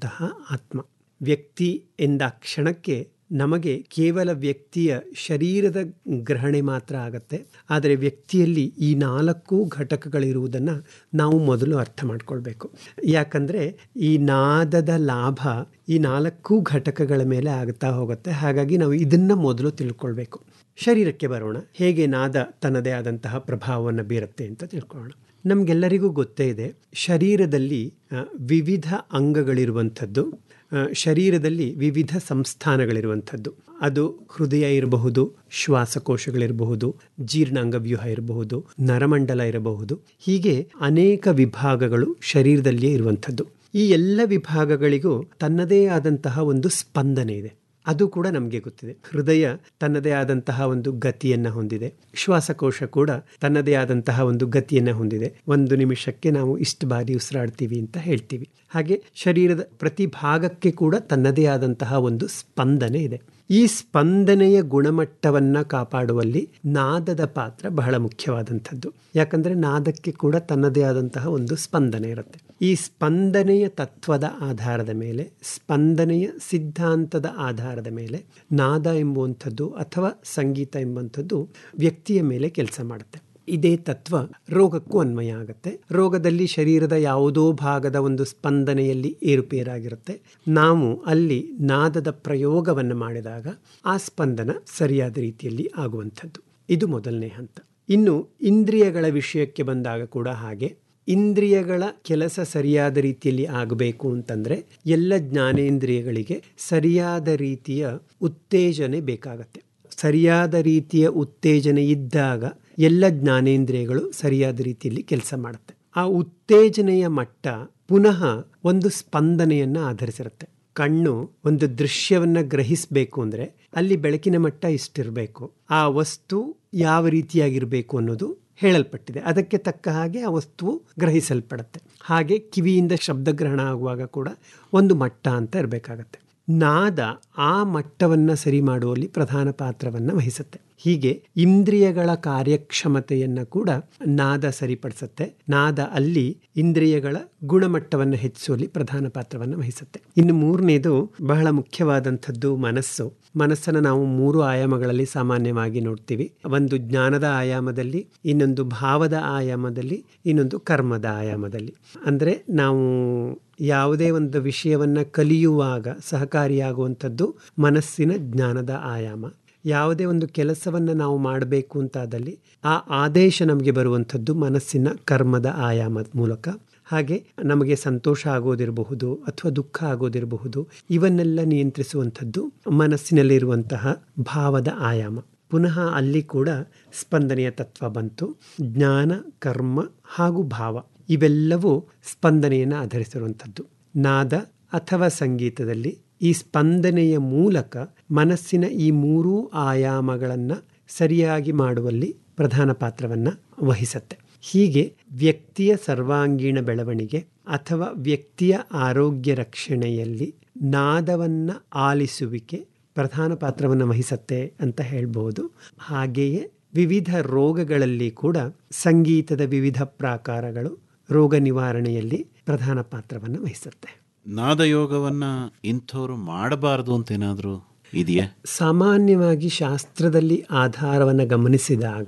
ಇರುವಂತಹ ಆತ್ಮ ವ್ಯಕ್ತಿ ಎಂದ ಕ್ಷಣಕ್ಕೆ ನಮಗೆ ಕೇವಲ ವ್ಯಕ್ತಿಯ ಶರೀರದ ಗ್ರಹಣೆ ಮಾತ್ರ ಆಗತ್ತೆ ಆದರೆ ವ್ಯಕ್ತಿಯಲ್ಲಿ ಈ ನಾಲ್ಕು ಘಟಕಗಳಿರುವುದನ್ನು ನಾವು ಮೊದಲು ಅರ್ಥ ಮಾಡ್ಕೊಳ್ಬೇಕು ಯಾಕಂದರೆ ಈ ನಾದದ ಲಾಭ ಈ ನಾಲ್ಕು ಘಟಕಗಳ ಮೇಲೆ ಆಗುತ್ತಾ ಹೋಗುತ್ತೆ ಹಾಗಾಗಿ ನಾವು ಇದನ್ನು ಮೊದಲು ತಿಳ್ಕೊಳ್ಬೇಕು ಶರೀರಕ್ಕೆ ಬರೋಣ ಹೇಗೆ ನಾದ ತನ್ನದೇ ಆದಂತಹ ಪ್ರಭಾವವನ್ನು ಬೀರುತ್ತೆ ಅಂತ ತಿಳ್ಕೊಳ್ಳೋಣ ನಮಗೆಲ್ಲರಿಗೂ ಗೊತ್ತೇ ಇದೆ ಶರೀರದಲ್ಲಿ ವಿವಿಧ ಅಂಗಗಳಿರುವಂಥದ್ದು ಶರೀರದಲ್ಲಿ ವಿವಿಧ ಸಂಸ್ಥಾನಗಳಿರುವಂಥದ್ದು ಅದು ಹೃದಯ ಇರಬಹುದು ಶ್ವಾಸಕೋಶಗಳಿರಬಹುದು ಜೀರ್ಣಾಂಗವ್ಯೂಹ ಇರಬಹುದು ನರಮಂಡಲ ಇರಬಹುದು ಹೀಗೆ ಅನೇಕ ವಿಭಾಗಗಳು ಶರೀರದಲ್ಲಿಯೇ ಇರುವಂಥದ್ದು ಈ ಎಲ್ಲ ವಿಭಾಗಗಳಿಗೂ ತನ್ನದೇ ಆದಂತಹ ಒಂದು ಸ್ಪಂದನೆ ಇದೆ ಅದು ಕೂಡ ನಮಗೆ ಗೊತ್ತಿದೆ ಹೃದಯ ತನ್ನದೇ ಆದಂತಹ ಒಂದು ಗತಿಯನ್ನು ಹೊಂದಿದೆ ಶ್ವಾಸಕೋಶ ಕೂಡ ತನ್ನದೇ ಆದಂತಹ ಒಂದು ಗತಿಯನ್ನು ಹೊಂದಿದೆ ಒಂದು ನಿಮಿಷಕ್ಕೆ ನಾವು ಇಷ್ಟು ಬಾರಿ ಉಸಿರಾಡ್ತೀವಿ ಅಂತ ಹೇಳ್ತೀವಿ ಹಾಗೆ ಶರೀರದ ಪ್ರತಿ ಭಾಗಕ್ಕೆ ಕೂಡ ತನ್ನದೇ ಆದಂತಹ ಒಂದು ಸ್ಪಂದನೆ ಇದೆ ಈ ಸ್ಪಂದನೆಯ ಗುಣಮಟ್ಟವನ್ನು ಕಾಪಾಡುವಲ್ಲಿ ನಾದದ ಪಾತ್ರ ಬಹಳ ಮುಖ್ಯವಾದಂಥದ್ದು ಯಾಕಂದರೆ ನಾದಕ್ಕೆ ಕೂಡ ತನ್ನದೇ ಆದಂತಹ ಒಂದು ಸ್ಪಂದನೆ ಇರುತ್ತೆ ಈ ಸ್ಪಂದನೆಯ ತತ್ವದ ಆಧಾರದ ಮೇಲೆ ಸ್ಪಂದನೆಯ ಸಿದ್ಧಾಂತದ ಆಧಾರದ ಮೇಲೆ ನಾದ ಎಂಬುವಂಥದ್ದು ಅಥವಾ ಸಂಗೀತ ಎಂಬುವಂಥದ್ದು ವ್ಯಕ್ತಿಯ ಮೇಲೆ ಕೆಲಸ ಮಾಡುತ್ತೆ ಇದೇ ತತ್ವ ರೋಗಕ್ಕೂ ಅನ್ವಯ ಆಗುತ್ತೆ ರೋಗದಲ್ಲಿ ಶರೀರದ ಯಾವುದೋ ಭಾಗದ ಒಂದು ಸ್ಪಂದನೆಯಲ್ಲಿ ಏರುಪೇರಾಗಿರುತ್ತೆ ನಾವು ಅಲ್ಲಿ ನಾದದ ಪ್ರಯೋಗವನ್ನು ಮಾಡಿದಾಗ ಆ ಸ್ಪಂದನ ಸರಿಯಾದ ರೀತಿಯಲ್ಲಿ ಆಗುವಂಥದ್ದು ಇದು ಮೊದಲನೇ ಹಂತ ಇನ್ನು ಇಂದ್ರಿಯಗಳ ವಿಷಯಕ್ಕೆ ಬಂದಾಗ ಕೂಡ ಹಾಗೆ ಇಂದ್ರಿಯಗಳ ಕೆಲಸ ಸರಿಯಾದ ರೀತಿಯಲ್ಲಿ ಆಗಬೇಕು ಅಂತಂದ್ರೆ ಎಲ್ಲ ಜ್ಞಾನೇಂದ್ರಿಯಗಳಿಗೆ ಸರಿಯಾದ ರೀತಿಯ ಉತ್ತೇಜನೆ ಬೇಕಾಗತ್ತೆ ಸರಿಯಾದ ರೀತಿಯ ಉತ್ತೇಜನೆ ಇದ್ದಾಗ ಎಲ್ಲ ಜ್ಞಾನೇಂದ್ರಿಯಗಳು ಸರಿಯಾದ ರೀತಿಯಲ್ಲಿ ಕೆಲಸ ಮಾಡುತ್ತೆ ಆ ಉತ್ತೇಜನೆಯ ಮಟ್ಟ ಪುನಃ ಒಂದು ಸ್ಪಂದನೆಯನ್ನು ಆಧರಿಸಿರುತ್ತೆ ಕಣ್ಣು ಒಂದು ದೃಶ್ಯವನ್ನು ಗ್ರಹಿಸಬೇಕು ಅಂದರೆ ಅಲ್ಲಿ ಬೆಳಕಿನ ಮಟ್ಟ ಇಷ್ಟಿರಬೇಕು ಆ ವಸ್ತು ಯಾವ ರೀತಿಯಾಗಿರಬೇಕು ಅನ್ನೋದು ಹೇಳಲ್ಪಟ್ಟಿದೆ ಅದಕ್ಕೆ ತಕ್ಕ ಹಾಗೆ ಆ ವಸ್ತುವು ಗ್ರಹಿಸಲ್ಪಡುತ್ತೆ ಹಾಗೆ ಕಿವಿಯಿಂದ ಶಬ್ದಗ್ರಹಣ ಆಗುವಾಗ ಕೂಡ ಒಂದು ಮಟ್ಟ ಅಂತ ಇರಬೇಕಾಗತ್ತೆ ನಾದ ಆ ಮಟ್ಟವನ್ನು ಸರಿ ಮಾಡುವಲ್ಲಿ ಪ್ರಧಾನ ಪಾತ್ರವನ್ನು ವಹಿಸುತ್ತೆ ಹೀಗೆ ಇಂದ್ರಿಯಗಳ ಕಾರ್ಯಕ್ಷಮತೆಯನ್ನು ಕೂಡ ನಾದ ಸರಿಪಡಿಸುತ್ತೆ ನಾದ ಅಲ್ಲಿ ಇಂದ್ರಿಯಗಳ ಗುಣಮಟ್ಟವನ್ನು ಹೆಚ್ಚಿಸುವಲ್ಲಿ ಪ್ರಧಾನ ಪಾತ್ರವನ್ನು ವಹಿಸುತ್ತೆ ಇನ್ನು ಮೂರನೇದು ಬಹಳ ಮುಖ್ಯವಾದಂಥದ್ದು ಮನಸ್ಸು ಮನಸ್ಸನ್ನು ನಾವು ಮೂರು ಆಯಾಮಗಳಲ್ಲಿ ಸಾಮಾನ್ಯವಾಗಿ ನೋಡ್ತೀವಿ ಒಂದು ಜ್ಞಾನದ ಆಯಾಮದಲ್ಲಿ ಇನ್ನೊಂದು ಭಾವದ ಆಯಾಮದಲ್ಲಿ ಇನ್ನೊಂದು ಕರ್ಮದ ಆಯಾಮದಲ್ಲಿ ಅಂದರೆ ನಾವು ಯಾವುದೇ ಒಂದು ವಿಷಯವನ್ನು ಕಲಿಯುವಾಗ ಸಹಕಾರಿಯಾಗುವಂಥದ್ದು ಮನಸ್ಸಿನ ಜ್ಞಾನದ ಆಯಾಮ ಯಾವುದೇ ಒಂದು ಕೆಲಸವನ್ನು ನಾವು ಮಾಡಬೇಕು ಅಂತಾದಲ್ಲಿ ಆ ಆದೇಶ ನಮಗೆ ಬರುವಂಥದ್ದು ಮನಸ್ಸಿನ ಕರ್ಮದ ಆಯಾಮದ ಮೂಲಕ ಹಾಗೆ ನಮಗೆ ಸಂತೋಷ ಆಗೋದಿರಬಹುದು ಅಥವಾ ದುಃಖ ಆಗೋದಿರಬಹುದು ಇವನ್ನೆಲ್ಲ ನಿಯಂತ್ರಿಸುವಂಥದ್ದು ಮನಸ್ಸಿನಲ್ಲಿರುವಂತಹ ಭಾವದ ಆಯಾಮ ಪುನಃ ಅಲ್ಲಿ ಕೂಡ ಸ್ಪಂದನೆಯ ತತ್ವ ಬಂತು ಜ್ಞಾನ ಕರ್ಮ ಹಾಗೂ ಭಾವ ಇವೆಲ್ಲವೂ ಸ್ಪಂದನೆಯನ್ನು ಆಧರಿಸಿರುವಂಥದ್ದು ನಾದ ಅಥವಾ ಸಂಗೀತದಲ್ಲಿ ಈ ಸ್ಪಂದನೆಯ ಮೂಲಕ ಮನಸ್ಸಿನ ಈ ಮೂರೂ ಆಯಾಮಗಳನ್ನು ಸರಿಯಾಗಿ ಮಾಡುವಲ್ಲಿ ಪ್ರಧಾನ ಪಾತ್ರವನ್ನು ವಹಿಸುತ್ತೆ ಹೀಗೆ ವ್ಯಕ್ತಿಯ ಸರ್ವಾಂಗೀಣ ಬೆಳವಣಿಗೆ ಅಥವಾ ವ್ಯಕ್ತಿಯ ಆರೋಗ್ಯ ರಕ್ಷಣೆಯಲ್ಲಿ ನಾದವನ್ನು ಆಲಿಸುವಿಕೆ ಪ್ರಧಾನ ಪಾತ್ರವನ್ನು ವಹಿಸತ್ತೆ ಅಂತ ಹೇಳ್ಬೋದು ಹಾಗೆಯೇ ವಿವಿಧ ರೋಗಗಳಲ್ಲಿ ಕೂಡ ಸಂಗೀತದ ವಿವಿಧ ಪ್ರಾಕಾರಗಳು ರೋಗ ನಿವಾರಣೆಯಲ್ಲಿ ಪ್ರಧಾನ ಪಾತ್ರವನ್ನು ವಹಿಸುತ್ತೆ ನಾದಯೋಗವನ್ನ ಇಂಥವ್ರು ಮಾಡಬಾರದು ಅಂತ ಏನಾದರೂ ಇದೆಯಾ ಸಾಮಾನ್ಯವಾಗಿ ಶಾಸ್ತ್ರದಲ್ಲಿ ಆಧಾರವನ್ನು ಗಮನಿಸಿದಾಗ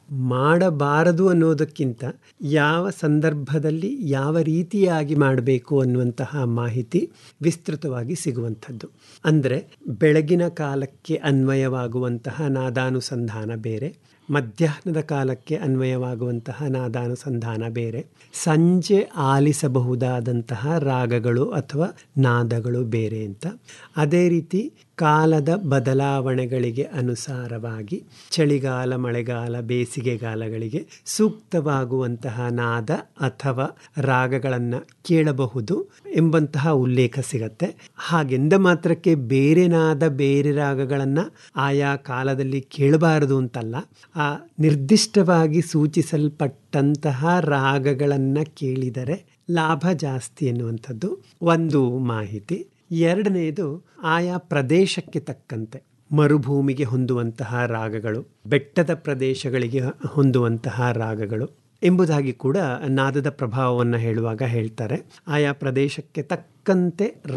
ಮಾಡಬಾರದು ಅನ್ನೋದಕ್ಕಿಂತ ಯಾವ ಸಂದರ್ಭದಲ್ಲಿ ಯಾವ ರೀತಿಯಾಗಿ ಮಾಡಬೇಕು ಅನ್ನುವಂತಹ ಮಾಹಿತಿ ವಿಸ್ತೃತವಾಗಿ ಸಿಗುವಂಥದ್ದು ಅಂದರೆ ಬೆಳಗಿನ ಕಾಲಕ್ಕೆ ಅನ್ವಯವಾಗುವಂತಹ ನಾದಾನುಸಂಧಾನ ಬೇರೆ ಮಧ್ಯಾಹ್ನದ ಕಾಲಕ್ಕೆ ಅನ್ವಯವಾಗುವಂತಹ ನಾದಾನುಸಂಧಾನ ಬೇರೆ ಸಂಜೆ ಆಲಿಸಬಹುದಾದಂತಹ ರಾಗಗಳು ಅಥವಾ ನಾದಗಳು ಬೇರೆ ಅಂತ ಅದೇ ರೀತಿ ಕಾಲದ ಬದಲಾವಣೆಗಳಿಗೆ ಅನುಸಾರವಾಗಿ ಚಳಿಗಾಲ ಮಳೆಗಾಲ ಬೇಸಿಗೆಗಾಲಗಳಿಗೆ ಸೂಕ್ತವಾಗುವಂತಹ ನಾದ ಅಥವಾ ರಾಗಗಳನ್ನು ಕೇಳಬಹುದು ಎಂಬಂತಹ ಉಲ್ಲೇಖ ಸಿಗತ್ತೆ ಹಾಗೆಂದ ಮಾತ್ರಕ್ಕೆ ಬೇರೆ ನಾದ ಬೇರೆ ರಾಗಗಳನ್ನು ಆಯಾ ಕಾಲದಲ್ಲಿ ಕೇಳಬಾರದು ಅಂತಲ್ಲ ಆ ನಿರ್ದಿಷ್ಟವಾಗಿ ಸೂಚಿಸಲ್ಪಟ್ಟಂತಹ ರಾಗಗಳನ್ನು ಕೇಳಿದರೆ ಲಾಭ ಜಾಸ್ತಿ ಎನ್ನುವಂಥದ್ದು ಒಂದು ಮಾಹಿತಿ ಎರಡನೆಯದು ಆಯಾ ಪ್ರದೇಶಕ್ಕೆ ತಕ್ಕಂತೆ ಮರುಭೂಮಿಗೆ ಹೊಂದುವಂತಹ ರಾಗಗಳು ಬೆಟ್ಟದ ಪ್ರದೇಶಗಳಿಗೆ ಹೊಂದುವಂತಹ ರಾಗಗಳು ಎಂಬುದಾಗಿ ಕೂಡ ನಾದದ ಪ್ರಭಾವವನ್ನು ಹೇಳುವಾಗ ಹೇಳ್ತಾರೆ ಆಯಾ ಪ್ರದೇಶಕ್ಕೆ ತಕ್ಕಂತೆ